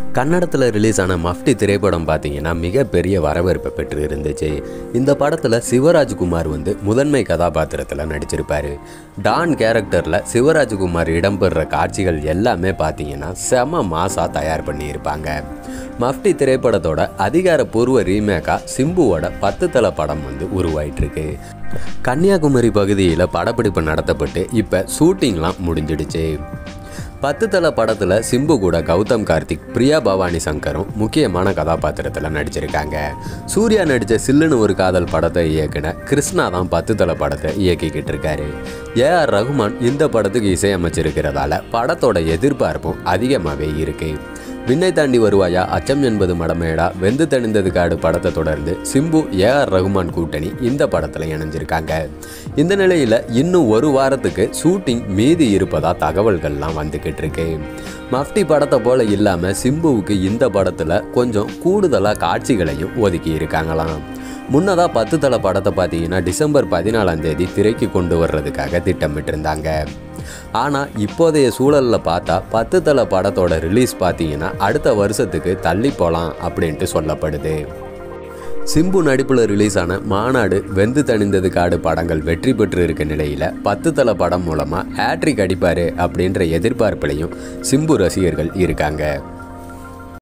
கன்னடத்தில் ரிலீஸ் ஆன மஃப்டி திரைப்படம் பார்த்தீங்கன்னா மிகப்பெரிய வரவேற்பை பெற்று இருந்துச்சு இந்த படத்தில் சிவராஜ்குமார் வந்து முதன்மை கதாபாத்திரத்தில் நடிச்சிருப்பாரு டான் கேரக்டரில் சிவராஜ்குமார் இடம்பெறுற காட்சிகள் எல்லாமே பார்த்தீங்கன்னா செம மாசா தயார் பண்ணியிருப்பாங்க மஃப்டி திரைப்படத்தோட அதிகாரப்பூர்வ ரீமேக்காக சிம்புவோட பத்து தலை படம் வந்து உருவாயிட்டு இருக்கு கன்னியாகுமரி பகுதியில் படப்பிடிப்பு நடத்தப்பட்டு இப்போ ஷூட்டிங்லாம் முடிஞ்சிடுச்சு பத்து தலை படத்தில் சிம்பு கூட கௌதம் கார்த்திக் பிரியா பவானி சங்கரும் முக்கியமான கதாபாத்திரத்தில் நடிச்சிருக்காங்க சூர்யா நடித்த சில்லுன்னு ஒரு காதல் படத்தை இயக்குன கிருஷ்ணா தான் பத்து தலை படத்தை இயக்கிக்கிட்டு இருக்காரு ஏஆர் ரகுமான் இந்த படத்துக்கு இசையமைச்சிருக்கிறதால படத்தோட எதிர்பார்ப்பும் அதிகமாகவே இருக்கு விண்ணை தாண்டி வருவாயா அச்சம் என்பது மடமேடா வெந்து தணிந்தது காடு படத்தை தொடர்ந்து சிம்பு ஏஆர் ரகுமான் கூட்டணி இந்த படத்தில் இணைஞ்சிருக்காங்க இந்த நிலையில் இன்னும் ஒரு வாரத்துக்கு ஷூட்டிங் மீதி இருப்பதா தகவல்கள்லாம் வந்துக்கிட்டு இருக்கு மஃப்டி படத்தை போல இல்லாமல் சிம்புவுக்கு இந்த படத்தில் கொஞ்சம் கூடுதலாக காட்சிகளையும் ஒதுக்கி இருக்காங்களாம் முன்னதாக பத்து தலை படத்தை பார்த்தீங்கன்னா டிசம்பர் பதினாலாம் தேதி திரைக்கு கொண்டு வர்றதுக்காக திட்டமிட்டிருந்தாங்க ஆனால் இப்போதைய சூழலில் பார்த்தா பத்து தலை படத்தோட ரிலீஸ் பார்த்தீங்கன்னா அடுத்த வருஷத்துக்கு தள்ளி போகலாம் அப்படின்ட்டு சொல்லப்படுது சிம்பு நடிப்பில் ரிலீஸ் ஆன மாநாடு வெந்து தணிந்தது காடு படங்கள் வெற்றி பெற்று இருக்க நிலையில் பத்து தலை படம் மூலமாக ஹேட்ரிக் அடிப்பார் அப்படின்ற எதிர்பார்ப்புலையும் சிம்பு ரசிகர்கள் இருக்காங்க